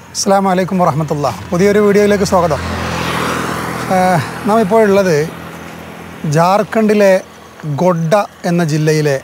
അസ്സാം വലൈക്കും വറഹമത്തുള്ള പുതിയൊരു വീഡിയോയിലേക്ക് സ്വാഗതം ഏഹ് നാം ഇപ്പോൾ ഉള്ളത് ജാർഖണ്ഡിലെ ഗൊഡ്ഡ എന്ന ജില്ലയിലെ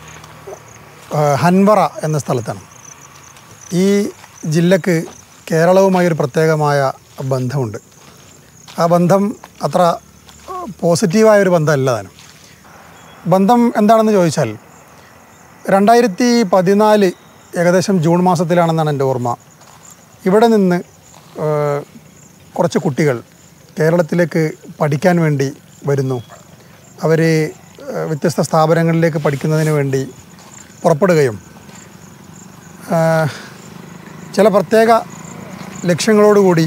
ഏഹ് ഹൻവറ എന്ന സ്ഥലത്താണ് ഈ ജില്ലക്ക് കേരളവുമായി ഒരു പ്രത്യേകമായ ബന്ധമുണ്ട് ആ ബന്ധം അത്ര ഏഹ് പോസിറ്റീവായ ഒരു ബന്ധമല്ല താനും ബന്ധം എന്താണെന്ന് ചോദിച്ചാൽ രണ്ടായിരത്തി പതിനാല് ഏകദേശം ജൂൺ മാസത്തിലാണെന്നാണ് എൻ്റെ ഓർമ്മ ഇവിടെ നിന്ന് ഏഹ്, കുറച്ച് കുട്ടികൾ കേരളത്തിലേക്ക് പഠിക്കാൻ വേണ്ടി വരുന്നു അവർ വ്യത്യസ്ത സ്ഥാപനങ്ങളിലേക്ക് പഠിക്കുന്നതിന് വേണ്ടി പുറപ്പെടുകയും ഏഹ്, ചില പ്രത്യേക ലക്ഷ്യങ്ങളോടുകൂടി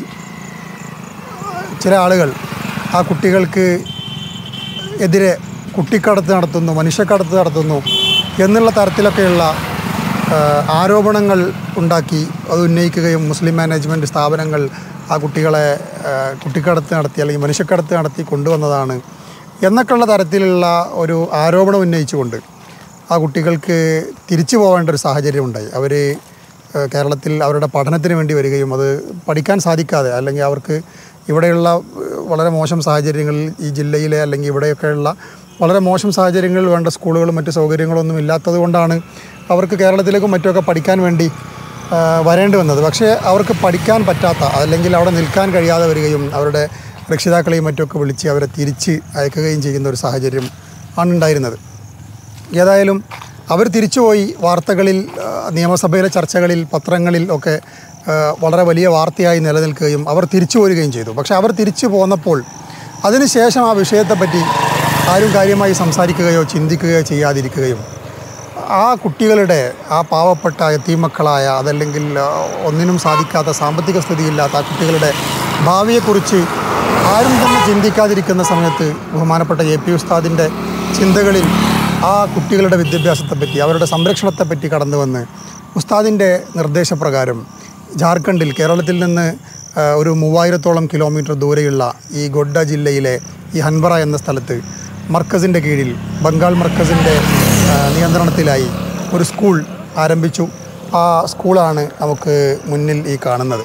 ചില ആളുകൾ ആ കുട്ടികൾക്ക് എതിരെ കുട്ടിക്കടത്ത് നടത്തുന്നു മനുഷ്യക്കടത്ത് നടത്തുന്നു എന്നുള്ള തരത്തിലൊക്കെയുള്ള ആ, ആരോപണങ്ങൾ ഉണ്ടാക്കി അത് ഉന്നയിക്കുകയും മുസ്ലിം മാനേജ്മെൻറ്റ് സ്ഥാപനങ്ങൾ ആ കുട്ടികളെ ആ, കുട്ടിക്കടത്ത് നടത്തി അല്ലെങ്കിൽ മനുഷ്യക്കടത്ത് നടത്തി കൊണ്ടുവന്നതാണ് എന്നൊക്കെയുള്ള തരത്തിലുള്ള ഒരു ആരോപണം ഉന്നയിച്ചുകൊണ്ട് ആ കുട്ടികൾക്ക് തിരിച്ചു പോകേണ്ട ഒരു സാഹചര്യം ഉണ്ടായി അവർ കേരളത്തിൽ അവരുടെ പഠനത്തിന് വേണ്ടി വരികയും അത് പഠിക്കാൻ സാധിക്കാതെ അല്ലെങ്കിൽ അവർക്ക് ഇവിടെയുള്ള ഏഹ്, വളരെ മോശം സാഹചര്യങ്ങളിൽ ഈ ജില്ലയിലെ അല്ലെങ്കിൽ ഇവിടെയൊക്കെയുള്ള വളരെ മോശം സാഹചര്യങ്ങളിൽ വേണ്ട സ്കൂളുകളും മറ്റ് സൗകര്യങ്ങളൊന്നും ഇല്ലാത്തത് കൊണ്ടാണ് അവർക്ക് കേരളത്തിലേക്കും മറ്റുമൊക്കെ പഠിക്കാൻ വേണ്ടി ആ, വരേണ്ടി വന്നത് പക്ഷേ അവർക്ക് പഠിക്കാൻ പറ്റാത്ത അല്ലെങ്കിൽ അവിടെ നിൽക്കാൻ കഴിയാതെ വരികയും അവരുടെ രക്ഷിതാക്കളെയും മറ്റുമൊക്കെ വിളിച്ച് അവരെ തിരിച്ച് അയക്കുകയും ചെയ്യുന്ന ഒരു സാഹചര്യം ആണ് ഉണ്ടായിരുന്നത് ഏതായാലും അവർ തിരിച്ചുപോയി വാർത്തകളിൽ ആ, നിയമസഭയിലെ ചർച്ചകളിൽ പത്രങ്ങളിൽ ഒക്കെ ആ, വളരെ വലിയ വാർത്തയായി നിലനിൽക്കുകയും അവർ തിരിച്ചു പോരുകയും ചെയ്തു പക്ഷേ അവർ തിരിച്ചു പോന്നപ്പോൾ അതിനുശേഷം ആ വിഷയത്തെപ്പറ്റി ആരും കാര്യമായി സംസാരിക്കുകയോ ചിന്തിക്കുകയോ ചെയ്യാതിരിക്കുകയും ആ കുട്ടികളുടെ ആ പാവപ്പെട്ട എത്തീമക്കളായ അതല്ലെങ്കിൽ ആ, ഒന്നിനും സാധിക്കാത്ത സാമ്പത്തിക സ്ഥിതിയില്ലാത്ത ആ കുട്ടികളുടെ ഭാവിയെക്കുറിച്ച് ആരും തന്നെ ചിന്തിക്കാതിരിക്കുന്ന സമയത്ത് ബഹുമാനപ്പെട്ട എ പി ഉസ്താദിൻ്റെ ചിന്തകളിൽ ആ കുട്ടികളുടെ വിദ്യാഭ്യാസത്തെപ്പറ്റി അവരുടെ സംരക്ഷണത്തെപ്പറ്റി കടന്നു വന്ന് ഉസ്താദിൻ്റെ നിർദ്ദേശപ്രകാരം ജാർഖണ്ഡിൽ കേരളത്തിൽ നിന്ന് ആ, ഒരു മൂവായിരത്തോളം കിലോമീറ്റർ ദൂരെയുള്ള ഈ ഗൊഡ്ഡ ജില്ലയിലെ ഈ ഹൻവറ എന്ന സ്ഥലത്ത് മർക്കസിൻ്റെ കീഴിൽ ബംഗാൾ മർക്കസിൻ്റെ ആ, നിയന്ത്രണത്തിലായി ഒരു സ്കൂൾ ആരംഭിച്ചു ആ സ്കൂളാണ് നമുക്ക് മുന്നിൽ ഈ കാണുന്നത്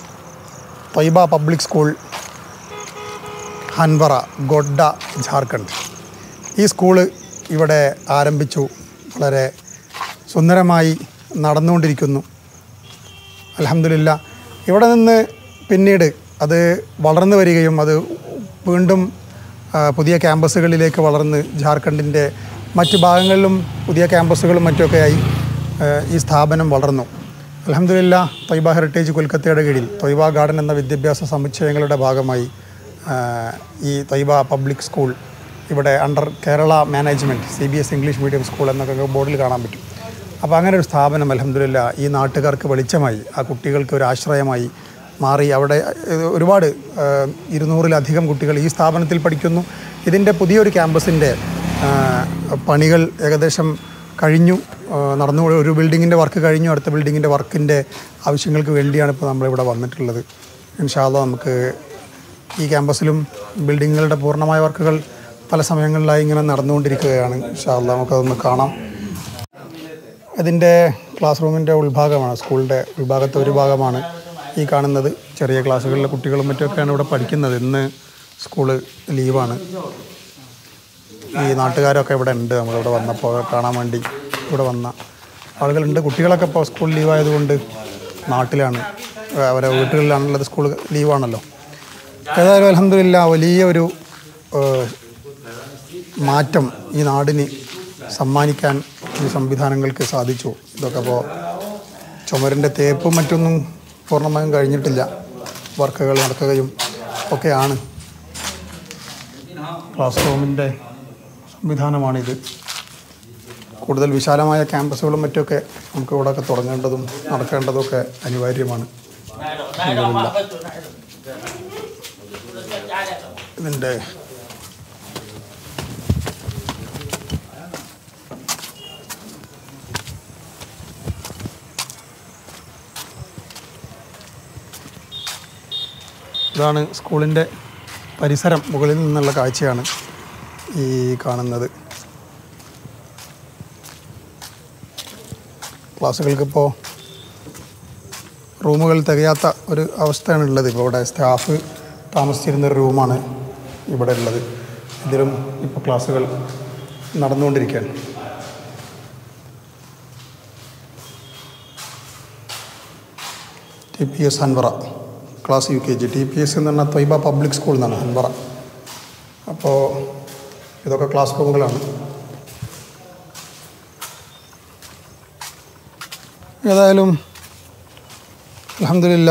തൊയ്ബ പബ്ലിക് സ്കൂൾ ഹൻവറ ഗൊഡ്ഡ ജാർഖണ്ഡ് ഈ സ്കൂള് ഇവിടെ ആരംഭിച്ചു വളരെ സുന്ദരമായി നടന്നുകൊണ്ടിരിക്കുന്നു അലഹമില്ല ഇവിടെ നിന്ന് പിന്നീട് അത് വളർന്നു വരികയും അത് വീണ്ടും ആ, പുതിയ ക്യാമ്പസുകളിലേക്ക് വളർന്ന് ജാർഖണ്ഡിൻ്റെ മറ്റ് ഭാഗങ്ങളിലും പുതിയ ക്യാമ്പസുകളും മറ്റുമൊക്കെയായി ആ, ഈ സ്ഥാപനം വളർന്നു അലഹമില്ല തൊയ്ബ ഹെറിറ്റേജ് കൊൽക്കത്തയുടെ കീഴിൽ തൊയ്ബ ഗാർഡൻ എന്ന വിദ്യാഭ്യാസ സമുച്ചയങ്ങളുടെ ഭാഗമായി ആ, ഈ തൊയ്ബ പബ്ലിക് സ്കൂൾ ഇവിടെ under Kerala management C B S English medium school എന്നൊക്കെ ബോർഡിൽ കാണാൻ പറ്റും അപ്പോൾ അങ്ങനെ ഒരു സ്ഥാപനം അലഹമില്ല ഈ നാട്ടുകാർക്ക് വെളിച്ചമായി ആ കുട്ടികൾക്ക് ഒരു ആശ്രയമായി മാറി അവിടെ ഏഹ്, ഒരുപാട് ഏഹ്, ഇരുന്നൂറിലധികം കുട്ടികൾ ഈ സ്ഥാപനത്തിൽ പഠിക്കുന്നു ഇതിൻ്റെ പുതിയൊരു ക്യാമ്പസിൻ്റെ പണികൾ ഏകദേശം കഴിഞ്ഞു ഏഹ്, നടന്നു ഒരു ബിൽഡിങ്ങിൻ്റെ വർക്ക് കഴിഞ്ഞു അടുത്ത ബിൽഡിങ്ങിൻ്റെ വർക്കിൻ്റെ ആവശ്യങ്ങൾക്ക് വേണ്ടിയാണ് ഇപ്പോൾ നമ്മളിവിടെ വന്നിട്ടുള്ളത് ഇൻഷാല്ല നമുക്ക് ഈ ക്യാമ്പസിലും ബിൽഡിങ്ങുകളുടെ പൂർണ്ണമായ വർക്കുകൾ പല സമയങ്ങളിലായി ഇങ്ങനെ നടന്നുകൊണ്ടിരിക്കുകയാണ് ഇൻഷാല്ല നമുക്കതൊന്ന് കാണാം ഇതിൻ്റെ ക്ലാസ് റൂമിൻ്റെ ഉൾഭാഗമാണ് സ്കൂളിൻ്റെ ഉൾഭാഗത്തെ ഒരു ഭാഗമാണ് ഈ കാണുന്നത് ചെറിയ ക്ലാസ്സുകളിലെ കുട്ടികളും മറ്റുമൊക്കെയാണ് ഇവിടെ പഠിക്കുന്നത് ഇന്ന് സ്കൂള് ലീവാണ് ഈ നാട്ടുകാരൊക്കെ ഇവിടെ ഉണ്ട് നമ്മളിവിടെ വന്നപ്പോൾ കാണാൻ വേണ്ടി ഇവിടെ വന്ന ആളുകളുണ്ട് കുട്ടികളൊക്കെ ഇപ്പോൾ സ്കൂൾ ലീവായതുകൊണ്ട് നാട്ടിലാണ് അവരെ വീട്ടുകളിലാണുള്ളത് സ്കൂൾ ലീവാണല്ലോ ഏതായാലും അലഹമില്ല വലിയ ഒരു ഏഹ്, മാറ്റം ഈ നാടിന് സമ്മാനിക്കാൻ ഈ സംവിധാനങ്ങൾക്ക് സാധിച്ചു ഇതൊക്കെ ഇപ്പോൾ ചുമരിൻ്റെ തേപ്പും മറ്റൊന്നും പൂർണ്ണമായും കഴിഞ്ഞിട്ടില്ല വർക്കുകൾ നടക്കുകയും ഒക്കെയാണ് ക്ലാസ് റൂമിൻ്റെ സംവിധാനമാണിത് കൂടുതൽ വിശാലമായ ക്യാമ്പസുകളും മറ്റുമൊക്കെ നമുക്ക് ഇവിടെയൊക്കെ തുടങ്ങേണ്ടതും നടക്കേണ്ടതും ഒക്കെ അനിവാര്യമാണ് അൽഹംദുലില്ലാ. ഇതിൻ്റെ ഇതാണ് സ്കൂളിൻ്റെ പരിസരം മുകളിൽ നിന്നുള്ള കാഴ്ചയാണ് ഈ കാണുന്നത് ക്ലാസ്സുകൾക്കിപ്പോൾ റൂമുകൾ തികയാത്ത ഒരു അവസ്ഥയാണ് ഉള്ളത് ഇപ്പോൾ ഇവിടെ സ്റ്റാഫ് താമസിച്ചിരുന്ന ഒരു റൂമാണ് ഇവിടെ ഉള്ളത് ഇതിലും ഇപ്പോൾ ക്ലാസ്സുകൾ നടന്നുകൊണ്ടിരിക്കുകയാണ് T P S Anwara class U K G T P S എന്ന് പറഞ്ഞാൽ ത്വയ്ബ പബ്ലിക് സ്കൂൾ എന്നാണ് അൻവറ അപ്പോൾ ഇതൊക്കെ ക്ലാസ് റൂമുകളാണ് ഏതായാലും അലഹമില്ല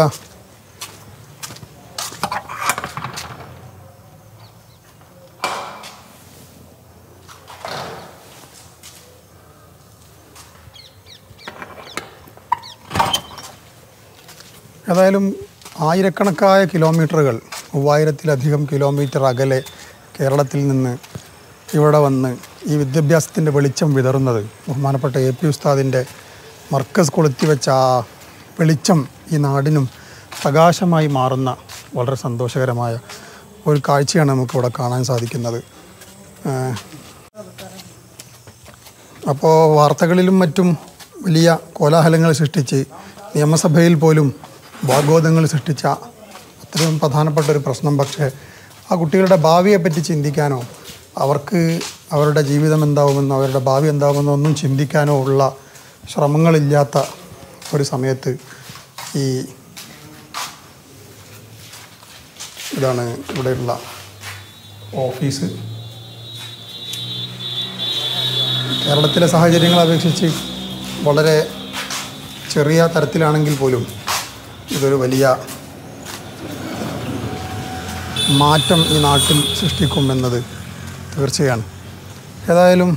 ഏതായാലും ആയിരക്കണക്കായ കിലോമീറ്ററുകൾ മൂവായിരത്തിലധികം കിലോമീറ്റർ അകലെ കേരളത്തിൽ നിന്ന് ഇവിടെ വന്ന് ഈ വിദ്യാഭ്യാസത്തിൻ്റെ വെളിച്ചം വിതറുന്നത് ബഹുമാനപ്പെട്ട എ പി ഉസ്താദിൻ്റെ മർക്കസ് കൊളുത്തി വെച്ച ആ വെളിച്ചം ഈ നാടിനും പ്രകാശമായി മാറുന്ന വളരെ സന്തോഷകരമായ ഒരു കാഴ്ചയാണ് നമുക്കിവിടെ കാണാൻ സാധിക്കുന്നത് ഏഹ് അപ്പോൾ വാർത്തകളിലും മറ്റും വലിയ കോലാഹലങ്ങൾ സൃഷ്ടിച്ച് നിയമസഭയിൽ പോലും വാഗ്വാദങ്ങൾ സൃഷ്ടിച്ച അത്രയും പ്രധാനപ്പെട്ട ഒരു പ്രശ്നം പക്ഷേ ആ കുട്ടികളുടെ ഭാവിയെപ്പറ്റി ചിന്തിക്കാനോ അവർക്ക് അവരുടെ ജീവിതം എന്താവുമെന്നോ അവരുടെ ഭാവി എന്താവുമെന്നോ ഒന്നും ചിന്തിക്കാനോ ഉള്ള ശ്രമങ്ങളില്ലാത്ത ഒരു സമയത്ത് ഈ ഇതാണ് ഇവിടെയുള്ള ഓഫീസ് കേരളത്തിലെ സാഹചര്യങ്ങളെ അപേക്ഷിച്ച് വളരെ ചെറിയ തരത്തിലാണെങ്കിൽ പോലും ഇതൊരു വലിയ മാറ്റം ഈ നാട്ടിൽ സൃഷ്ടിക്കുമെന്നത് തീർച്ചയാണ് ഏതായാലും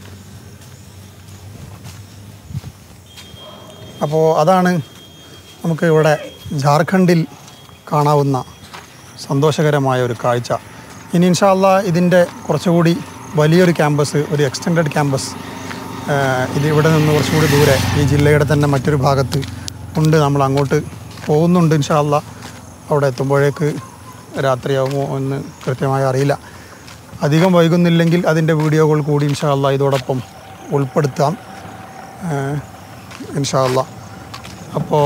അപ്പോൾ അതാണ് നമുക്ക് ഇവിടെ ജാർഖണ്ഡിൽ കാണാവുന്ന സന്തോഷകരമായ ഒരു കാഴ്ച ഇനി ഇൻഷാല്ല ഇതിൻ്റെ കുറച്ചുകൂടി വലിയൊരു ക്യാമ്പസ് ഒരു എക്സ്റ്റെൻഡഡ് ക്യാമ്പസ് ഇത് ഇവിടെ നിന്ന് കുറച്ചുകൂടി ദൂരെ ഈ ജില്ലയുടെ തന്നെ മറ്റൊരു ഭാഗത്ത് ഉണ്ട് നമ്മൾ അങ്ങോട്ട് പോകുന്നുണ്ട് ഇൻഷാല്ല അവിടെ എത്തുമ്പോഴേക്ക് രാത്രിയാവുമോ എന്ന് കൃത്യമായി അറിയില്ല അധികം വൈകുന്നില്ലെങ്കിൽ അതിൻ്റെ വീഡിയോകൾ കൂടി ഇൻഷാല്ല ഇതോടൊപ്പം ഉൾപ്പെടുത്താം ഇൻഷാല്ല അപ്പോൾ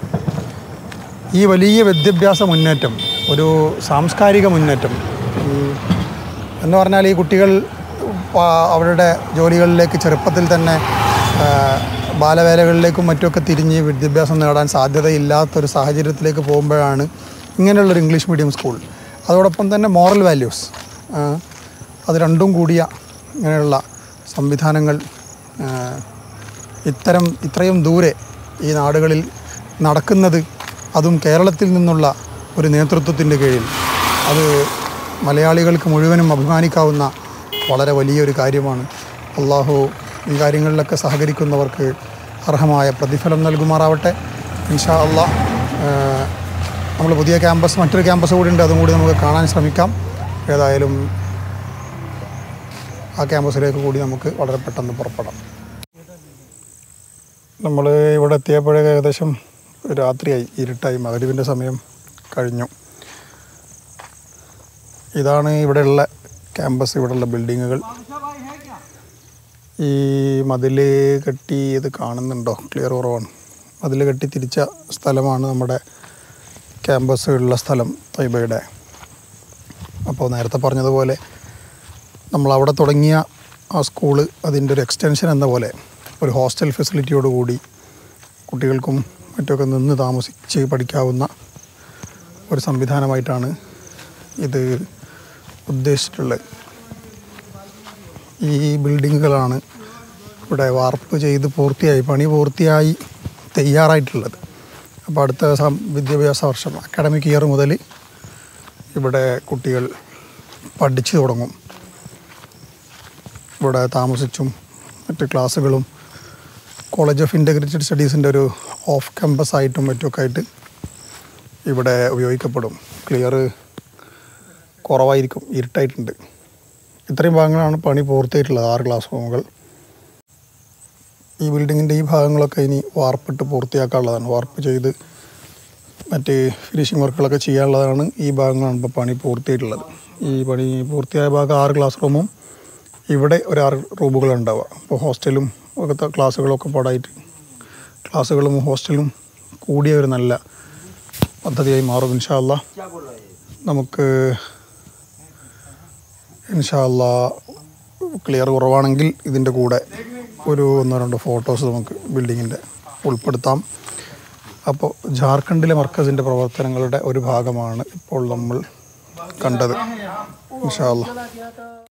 ഈ വലിയ വിദ്യാഭ്യാസ മുന്നേറ്റം ഒരു സാംസ്കാരിക മുന്നേറ്റം ഉം, എന്ന് പറഞ്ഞാൽ ഈ കുട്ടികൾ പ- അവരുടെ ജോലികളിലേക്ക് ചെറുപ്പത്തിൽ തന്നെ ആ, ബാലവേലകളിലേക്കും മറ്റുമൊക്കെ തിരിഞ്ഞ് വിദ്യാഭ്യാസം നേടാൻ സാധ്യതയില്ലാത്തൊരു സാഹചര്യത്തിലേക്ക് പോകുമ്പോഴാണ് ഇങ്ങനെയുള്ളൊരു ഇംഗ്ലീഷ് മീഡിയം സ്കൂൾ അതോടൊപ്പം തന്നെ മോറൽ വാല്യൂസ് അത് രണ്ടും കൂടിയ ഇങ്ങനെയുള്ള സംവിധാനങ്ങൾ ആ, ഇത്തരം ഇത്രയും ദൂരെ ഈ നാടുകളിൽ നടക്കുന്നത് അതും കേരളത്തിൽ നിന്നുള്ള ഒരു നേതൃത്വത്തിൻ്റെ കീഴിൽ അത് മലയാളികൾക്ക് മുഴുവനും അഭിമാനിക്കാവുന്ന വളരെ വലിയൊരു കാര്യമാണ് അള്ളാഹു ഈ കാര്യങ്ങളിലൊക്കെ സഹകരിക്കുന്നവർക്ക് അർഹമായ പ്രതിഫലം നൽകുമാറാവട്ടെ ഇൻഷാ അള്ളാ നമ്മൾ പുതിയ ക്യാമ്പസ് മറ്റൊരു ക്യാമ്പസ് കൂടി ഉണ്ട് അതും കൂടി നമുക്ക് കാണാൻ ശ്രമിക്കാം ഏതായാലും ആ ക്യാമ്പസിലേക്ക് കൂടി നമുക്ക് വളരെ പെട്ടെന്ന് പുറപ്പെടാം നമ്മൾ ഇവിടെ എത്തിയപ്പോഴേ ഏകദേശം രാത്രിയായി ഇരുട്ടായി മകരുവിൻ്റെ സമയം കഴിഞ്ഞു ഇതാണ് ഇവിടെയുള്ള ക്യാമ്പസ് ഇവിടെയുള്ള ബിൽഡിങ്ങുകൾ ഈ മതിൽ കെട്ടി ഇത് കാണുന്നുണ്ടോ ക്ലിയർ കുറവാണ് മതിൽ കെട്ടി തിരിച്ച സ്ഥലമാണ് നമ്മുടെ ക്യാമ്പസ് ഉള്ള സ്ഥലം തൈബയുടെ അപ്പോൾ നേരത്തെ പറഞ്ഞതുപോലെ നമ്മൾ അവിടെ തുടങ്ങിയ ആ സ്കൂള് അതിൻ്റെ ഒരു എക്സ്റ്റൻഷൻ എന്ന പോലെ ഒരു ഹോസ്റ്റൽ ഫെസിലിറ്റിയോട് കൂടി കുട്ടികൾക്കും മറ്റൊക്കെ നിന്ന് താമസിച്ച് പഠിക്കാവുന്ന ഒരു സംവിധാനമായിട്ടാണ് ഇത് ഉദ്ദേശിച്ചിട്ടുള്ളത് ഈ ബിൽഡിങ്ങുകളാണ് ഇവിടെ വാർപ്പ് ചെയ്ത് പൂർത്തിയായി പണി പൂർത്തിയായി തയ്യാറായിട്ടുള്ളത് അപ്പോൾ അടുത്ത സം- വിദ്യാഭ്യാസ വർഷം അക്കാഡമിക് ഇയർ മുതൽ ഇവിടെ കുട്ടികൾ പഠിച്ചു തുടങ്ങും ഇവിടെ താമസിച്ചും മറ്റ് ക്ലാസ്സുകളും കോളേജ് ഓഫ് ഇൻ്റഗ്രേറ്റഡ് സ്റ്റഡീസിൻ്റെ ഒരു ഓഫ് ക്യാമ്പസ് ആയിട്ടും മറ്റുമൊക്കെ ആയിട്ട് ഇവിടെ ഉപയോഗിക്കപ്പെടും ക്ലിയർ കുറവായിരിക്കും ഇരുട്ടായിട്ടുണ്ട് ഇത്രയും ഭാഗങ്ങളാണ് പണി പൂർത്തിയായിട്ടുള്ളത് ആറ് ക്ലാസ് റൂമുകൾ ഈ ബിൽഡിങ്ങിൻ്റെ ഈ ഭാഗങ്ങളൊക്കെ ഇനി വാർപ്പിട്ട് പൂർത്തിയാക്കാനുള്ളതാണ് വാർപ്പ് ചെയ്ത് മറ്റ് ഫിനിഷിംഗ് വർക്കുകളൊക്കെ ചെയ്യാനുള്ളതാണ് ഈ ഭാഗങ്ങളാണ് ഇപ്പോൾ പണി പൂർത്തിയായിട്ടുള്ളത് ഈ പണി പൂർത്തിയായ ഭാഗം ആറ് ക്ലാസ് റൂമും ഇവിടെ ഒരു ആറ് റൂമുകളുണ്ടാവുക അപ്പോൾ ഹോസ്റ്റലും ഒക്കെ ക്ലാസ്സുകളൊക്കെ പാടായിട്ട് ക്ലാസ്സുകളും ഹോസ്റ്റലും കൂടിയ ഒരു നല്ല പദ്ധതിയായി മാറും ഇൻഷാല്ല നമുക്ക് ഇൻഷാല്ല ക്ലിയർ കുറവാണെങ്കിൽ ഇതിൻ്റെ കൂടെ ഒരു ഒന്നോ രണ്ടോ ഫോട്ടോസ് നമുക്ക് ബിൽഡിങ്ങിൻ്റെ ഉൾപ്പെടുത്താം അപ്പോൾ ജാർഖണ്ഡിലെ മർക്കസിൻ്റെ പ്രവർത്തനങ്ങളുടെ ഒരു ഭാഗമാണ് ഇപ്പോൾ നമ്മൾ കണ്ടത് ഇൻഷാല്ല